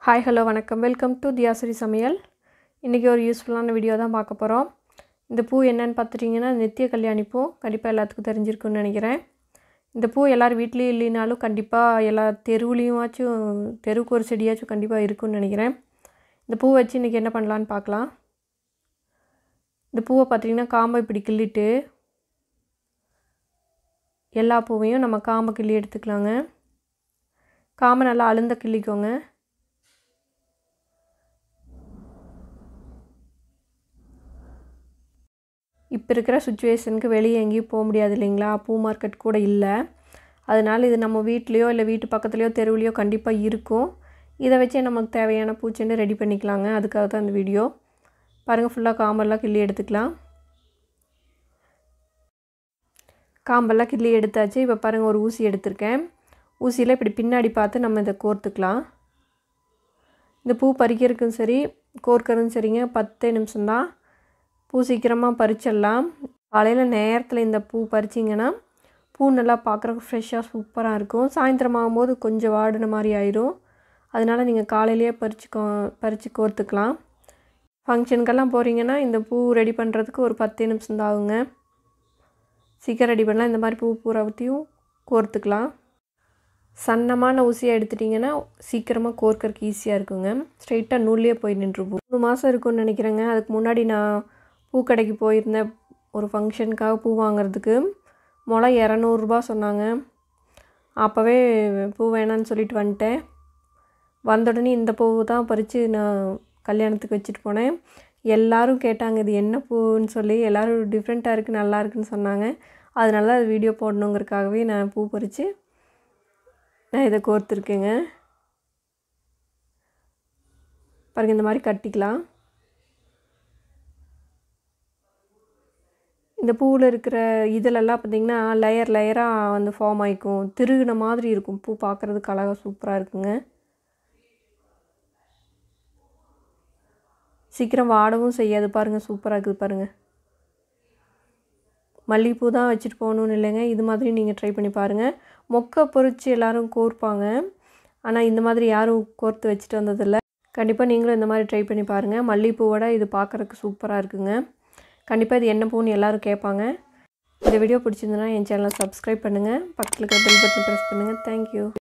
hi hello வணக்கம் welcome to தியாசரி சமையல் இன்றைக்கி ஒரு யூஸ்ஃபுல்லான வீடியோ தான் பார்க்க போகிறோம் இந்த பூ என்னன்னு பார்த்துட்டிங்கன்னா நித்திய கல்யாணி பூ கண்டிப்பாக எல்லாத்துக்கும் தெரிஞ்சிருக்குன்னு நினைக்கிறேன் இந்த பூ எல்லார் வீட்லேயும் இல்லைனாலும் கண்டிப்பாக எல்லா தெருவுலேயுமாச்சும் தெருவுக்கு ஒரு செடியாச்சும் கண்டிப்பாக இருக்குன்னு நினைக்கிறேன் இந்த பூ வச்சு இன்றைக்கி என்ன பண்ணலான்னு பார்க்கலாம் இந்த பூவை பார்த்திங்கன்னா காம்பை இப்படி கிள்ளிட்டு எல்லா பூவையும் நம்ம காம்பை கிள்ளி எடுத்துக்கலாங்க காம்பை நல்லா அழுந்த கிள்ளிக்கோங்க இப்போ இருக்கிற சுச்சுவேஷனுக்கு வெளியே எங்கேயும் போக முடியாது இல்லைங்களா பூ மார்க்கெட் கூட இல்லை அதனால் இது நம்ம வீட்லேயோ இல்லை வீட்டு பக்கத்துலேயோ தெருவுலையோ கண்டிப்பாக இருக்கும் இதை வச்சே நமக்கு தேவையான பூச்செண்டு ரெடி பண்ணிக்கலாங்க அதுக்காக தான் இந்த வீடியோ பாருங்கள் ஃபுல்லாக காம்பெல்லாம் கிள்ளி எடுத்துக்கலாம் காம்பெல்லாம் கிள்ளி எடுத்தாச்சு இப்போ பாருங்கள் ஒரு ஊசி எடுத்திருக்கேன் ஊசியில் இப்படி பின்னாடி பார்த்து நம்ம இதை கோர்த்துக்கலாம் இந்த பூ பறிக்கிறதுக்கும் சரி கோர்க்கறதும் சரிங்க பத்தே நிமிஷம்தான் பூ சீக்கிரமாக பறிச்சிடலாம் காலையில் நேரத்தில் இந்த பூ பறிச்சிங்கன்னா பூ நல்லா பார்க்குறக்கு ஃப்ரெஷ்ஷாக சூப்பராக இருக்கும் சாயந்தரம் ஆகும்போது கொஞ்சம் வாடின மாதிரி ஆயிரும் அதனால் நீங்கள் காலையிலேயே பறிச்சுக்கோ பறித்து கோர்த்துக்கலாம் ஃபங்க்ஷனுக்கெல்லாம் போகிறீங்கன்னா இந்த பூ ரெடி பண்ணுறதுக்கு ஒரு பத்தே நிமிஷம் தான் ஆகுங்க சீக்கிரம் ரெடி பண்ணலாம் இந்த மாதிரி பூ பூராவத்தையும் கோர்த்துக்கலாம் சன்னமான ஊசியாக எடுத்துட்டிங்கன்னா சீக்கிரமாக கோர்க்கறதுக்கு ஈஸியாக இருக்குங்க ஸ்ட்ரைட்டாக நூல்லையே போய் நின்றுப்போம் மூணு மாதம் இருக்கும்னு நினைக்கிறேங்க அதுக்கு முன்னாடி நான் பூக்கடைக்கு போயிருந்தேன் ஒரு ஃபங்க்ஷனுக்காக பூ வாங்குறதுக்கு முளை இரநூறுபா சொன்னாங்க அப்போவே பூ வேணான்னு சொல்லிட்டு வந்துட்டேன் வந்த உடனே இந்த பூ தான் பறித்து நான் கல்யாணத்துக்கு வச்சுட்டு போனேன் எல்லோரும் கேட்டாங்க இது என்ன பூன்னு சொல்லி எல்லோரும் டிஃப்ரெண்ட்டாக இருக்குது நல்லா இருக்குன்னு சொன்னாங்க அதனால தான் அது வீடியோ போடணுங்கிறதுக்காகவே நான் பூ பறித்து நான் இதை கோர்த்துருக்கேங்க பாருங்கள் இந்த மாதிரி கட்டிக்கலாம் இந்த பூவில் இருக்கிற இதிலெல்லாம் பார்த்திங்கன்னா லேயர் லேயராக வந்து ஃபார்ம் ஆகிக்கும் திருகின மாதிரி இருக்கும் பூ பார்க்குறதுக்கு அழகாக சூப்பராக இருக்குங்க சீக்கிரம் வாடவும் செய்யாது பாருங்கள் சூப்பராக இருக்குது பாருங்கள் மல்லிகைப்பூ தான் வச்சுட்டு போகணுன்னு இல்லைங்க இது மாதிரி நீங்கள் ட்ரை பண்ணி பாருங்கள் மொக்கை பொறிச்சு எல்லோரும் கோர்ப்பாங்க ஆனால் இந்த மாதிரி யாரும் கோர்த்து வச்சுட்டு வந்ததில்லை கண்டிப்பாக நீங்களும் இந்த மாதிரி ட்ரை பண்ணி பாருங்கள் மல்லிகைப்பூவோட இது பார்க்குறக்கு சூப்பராக இருக்குங்க கண்டிப்பாக இது என்ன பூன்னு எல்லோரும் கேட்பாங்க இந்த வீடியோ பிடிச்சிருந்தனா என் சேனலை சப்ஸ்கிரைப் பண்ணுங்கள் பக்கத்தில் இருக்கிற பெல் பட்டன் ப்ரெஸ் பண்ணுங்கள் தேங்க்யூ